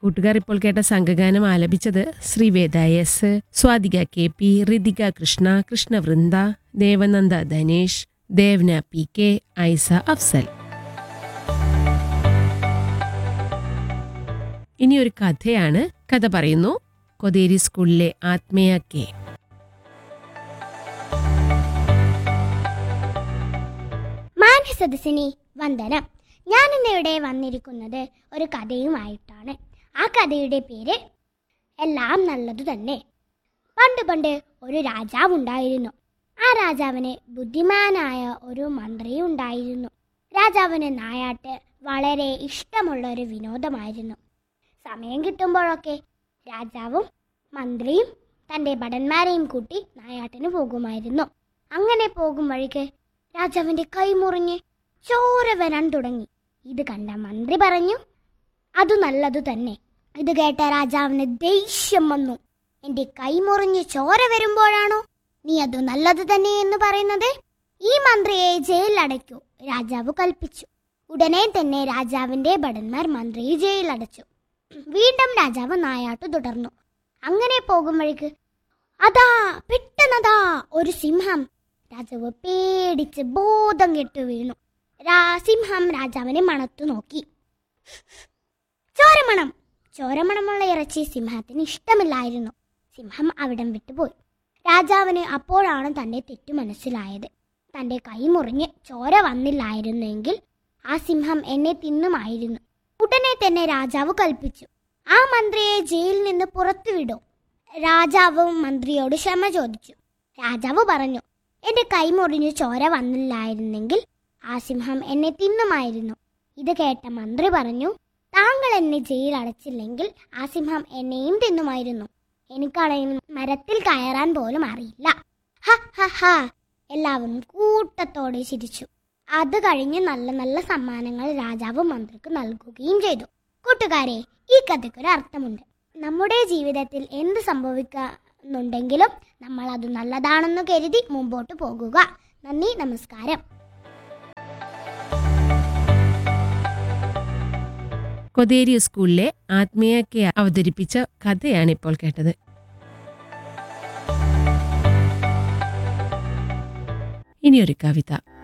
കൂട്ടുകാർ ഇപ്പോൾ കേട്ട സംഘഗാനം ആലപിച്ചത് Sreeveda S Swathika K P Rithika Krishna Krishnavrinda Devananda Dhanesh Devana P K Aisa Afsal ഇനി ഒരു കഥയാണ് കഥ പറയുന്നു കൊതേരി സ്കൂളിലെ ആത്മീയ കെ മാന്യസദസ്സിനെ വന്ദനം ഞാൻ ഇന്നിവിടെ വന്നിരിക്കുന്നത് ഒരു കഥയുമായിട്ടാണ് ആ കഥയുടെ പേര് എല്ലാം നല്ലതു തന്നെ പണ്ട് പണ്ട് ഒരു രാജാവുണ്ടായിരുന്നു ആ രാജാവിന് ബുദ്ധിമാനായ ഒരു മന്ത്രി ഉണ്ടായിരുന്നു രാജാവിന് നായാട്ട് വളരെ ഇഷ്ടമുള്ള ഒരു വിനോദമായിരുന്നു സമയം കിട്ടുമ്പോഴൊക്കെ രാജാവും മന്ത്രിയും തൻ്റെ ഭടന്മാരെയും കൂട്ടി നായാട്ടിന് പോകുമായിരുന്നു അങ്ങനെ പോകും വഴിക്ക് രാജാവിന്റെ കൈ മുറിഞ്ഞ് ചോര വരാൻ തുടങ്ങി ഇത് കണ്ട മന്ത്രി പറഞ്ഞു അത് നല്ലതു തന്നെ ഇത് കേട്ട രാജാവിന് ദേഷ്യം വന്നു എന്റെ കൈ മുറിഞ്ഞ് ചോര വരുമ്പോഴാണോ നീ അത് നല്ലത് തന്നെ എന്ന് പറയുന്നത് ഈ മന്ത്രിയെ ജയിലിലടയ്ക്കൂ രാജാവ് കൽപ്പിച്ചു ഉടനെ തന്നെ രാജാവിന്റെ ഭടന്മാർ മന്ത്രിയെ ജയിലടച്ചു വീണ്ടും രാജാവ് നായാട്ടു തുടർന്നു അങ്ങനെ പോകും വഴിക്ക് അതാ പെട്ടെന്നതാ ഒരു സിംഹം രാജാവ് പേടിച്ച് ബോധം കെട്ടു വീണു രാ- സിംഹം രാജാവിനെ മണത്തു നോക്കി ചോരമണം ചോരമണമുള്ള ഇറച്ചി സിംഹത്തിന് ഇഷ്ടമില്ലായിരുന്നു സിംഹം അവിടം വിട്ടുപോയി രാജാവിന് അപ്പോഴാണ് തന്റെ തെറ്റു മനസ്സിലായത് തന്റെ കൈ മുറിഞ്ഞ് ചോര വന്നില്ലായിരുന്നെങ്കിൽ ആ സിംഹം എന്നെ തിന്നുമായിരുന്നു ഉടനെ തന്നെ രാജാവ് കൽപ്പിച്ചു ആ മന്ത്രിയെ ജയിലിൽ നിന്ന് പുറത്തുവിടൂ രാജാവ് മന്ത്രിയോട് ക്ഷമ ചോദിച്ചു രാജാവ് പറഞ്ഞു എന്റെ കൈ മുറിഞ്ഞ് ചോര വന്നില്ലായിരുന്നെങ്കിൽ ആ സിംഹം എന്നെ തിന്നുമായിരുന്നു ഇത് കേട്ട മന്ത്രി പറഞ്ഞു താങ്കൾ എന്നെ ജയിൽ അടച്ചില്ലെങ്കിൽ ആ സിംഹം എന്നെയും തിന്നുമായിരുന്നു എനിക്കാണെങ്കിൽ മരത്തിൽ കയറാൻ പോലും അറിയില്ല ഹ ഹ ഹ എല്ലാവരും കൂട്ടത്തോടെ ചിരിച്ചു അത് കഴിഞ്ഞ് നല്ല നല്ല സമ്മാനങ്ങൾ രാജാവ് മന്ത്രിക്ക് നൽകുകയും ചെയ്തു കൂട്ടുകാരെ ഈ കഥയ്ക്കൊരു അർത്ഥമുണ്ട് നമ്മുടെ ജീവിതത്തിൽ എന്ത് സംഭവിക്കുന്നുണ്ടെങ്കിലും നമ്മൾ അത് നല്ലതാണെന്ന് കരുതി മുമ്പോട്ട് പോകുക നന്ദി നമസ്കാരം കൊതേരി സ്കൂളിലെ ആത്മീയ കെ അവതരിപ്പിച്ച കഥയാണ് ഇപ്പോൾ കേട്ടത് ഇനിയൊരു കവിത